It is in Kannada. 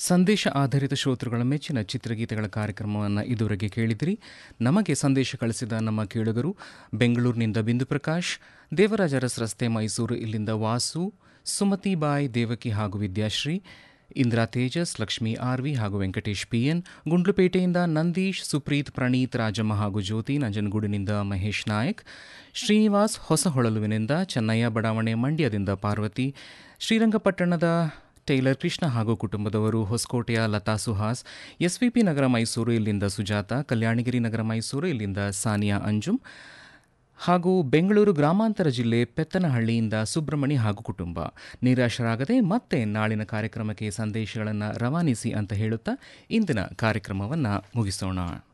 ಸಂದೇಶ ಆಧಾರಿತ ಶ್ರೋತೃಗಳ ಮೆಚ್ಚಿನ ಚಿತ್ರಗೀತೆಗಳ ಕಾರ್ಯಕ್ರಮವನ್ನು ಇದುವರೆಗೆ ಕೇಳಿದಿರಿ ನಮಗೆ ಸಂದೇಶ ಕಳಿಸಿದ ನಮ್ಮ ಕೇಳುಗರು ಬೆಂಗಳೂರಿನಿಂದ ಬಿಂದು ಪ್ರಕಾಶ್ ದೇವರಾಜ ಅರಸ್ ರಸ್ತೆ ಮೈಸೂರು ಇಲ್ಲಿಂದ ವಾಸು ಸುಮತಿ ಬಾಯ್ ದೇವಕಿ ಹಾಗೂ ವಿದ್ಯಾಶ್ರೀ ಇಂದಿರಾ ತೇಜಸ್ ಲಕ್ಷ್ಮೀ ಆರ್ವಿ ಹಾಗೂ ವೆಂಕಟೇಶ್ ಪಿಎನ್ ಗುಂಡ್ಲುಪೇಟೆಯಿಂದ ನಂದೀಶ್ ಸುಪ್ರೀತ್ ಪ್ರಣೀತ್ ರಾಜಮ್ಮ ಹಾಗೂ ಜ್ಯೋತಿ ನಂಜನಗೂಡಿನಿಂದ ಮಹೇಶ್ ನಾಯಕ್ ಶ್ರೀನಿವಾಸ್ ಹೊಸಹೊಳಲುವಿನಿಂದ ಚೆನ್ನಯ್ಯ ಬಡಾವಣೆ ಮಂಡ್ಯದಿಂದ ಪಾರ್ವತಿ ಶ್ರೀರಂಗಪಟ್ಟಣದ ಟೈಲರ್ ಕೃಷ್ಣ ಹಾಗೂ ಕುಟುಂಬದವರು ಹೊಸಕೋಟೆಯ ಲತಾ ಸುಹಾಸ್ ಎಸ್ವಿಪಿ ನಗರ ಮೈಸೂರು ಇಲ್ಲಿಂದ ಸುಜಾತ ಕಲ್ಯಾಣಗಿರಿ ನಗರ ಮೈಸೂರು ಇಲ್ಲಿಂದ ಸಾನಿಯಾ ಅಂಜುಮ್ ಹಾಗೂ ಬೆಂಗಳೂರು ಗ್ರಾಮಾಂತರ ಜಿಲ್ಲೆ ಪೆತ್ತನಹಳ್ಳಿಯಿಂದ ಸುಬ್ರಹ್ಮಣಿ ಹಾಗೂ ಕುಟುಂಬ ನಿರಾಶರಾಗದೆ ಮತ್ತೆ ನಾಳಿನ ಕಾರ್ಯಕ್ರಮಕ್ಕೆ ಸಂದೇಶಗಳನ್ನು ರವಾನಿಸಿ ಅಂತ ಹೇಳುತ್ತಾ ಇಂದಿನ ಕಾರ್ಯಕ್ರಮವನ್ನು ಮುಗಿಸೋಣ